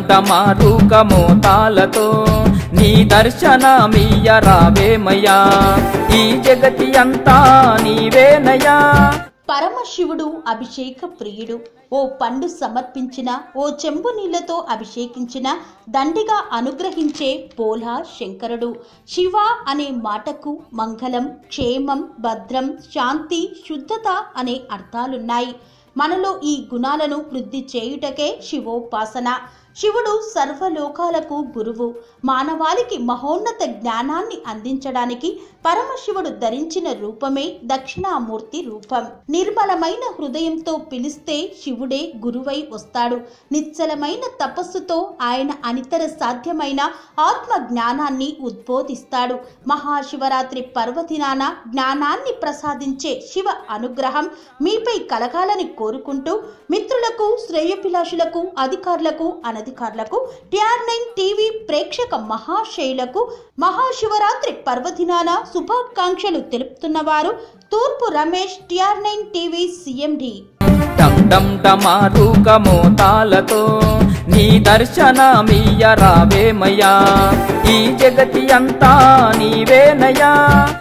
డమారుక మోతాలతో నీ దర్శనమీయ రావేమయ్యా ఈ జగతి అంతా నీవేనయ్యా పరమశివుడు అభిషేక ప్రియుడు ఓ పండు సమర్పించిన ఓ చెంబు నీళ్లతో అభిషేకించిన దండిగా అనుగ్రహించే పోలా శంకరుడు శివ అనే మాటకు మంగళం క్షేమం భద్రం శాంతి శుద్ధత అనే అర్థాలున్నాయి మనలో ఈ గుణాలను వృద్ధి చేయుటకే శివోపాసన శివుడు సర్వలోకాలకు గురువు మానవాళికి మహోన్నత జ్ఞానాన్ని అందించడానికి పరమశివుడు ధరించిన రూపమే దక్షిణామూర్తి రూపం నిర్మలమైన హృదయంతో పిలిస్తే శివుడే గురువై వస్తాడు నిశ్చలమైన తపస్సుతో ఆయన అనితర సాధ్యమైన ఆత్మ జ్ఞానాన్ని ఉద్బోధిస్తాడు మహాశివరాత్రి పర్వదినాన జ్ఞానాన్ని ప్రసాదించే శివ అనుగ్రహం మీపై కలగాలని కోరుకుంటూ మిత్రులకు శ్రేయభిలాషులకు అధికారులకు అనధికారులకు టిఆర్ నైన్ టీవీ ప్రేక్షక మహాశైలకు మహాశివరాత్రి పర్వదినాన శుభాకాంక్షలు తెలుపుతున్నవారు తూర్పు Ramesh TR nine TV CMD డం డం డమారుక మోతాలతో నీ దర్శనమీయ రావేమయ్యా ఈ జగతి అంతా నీవేనయ్యా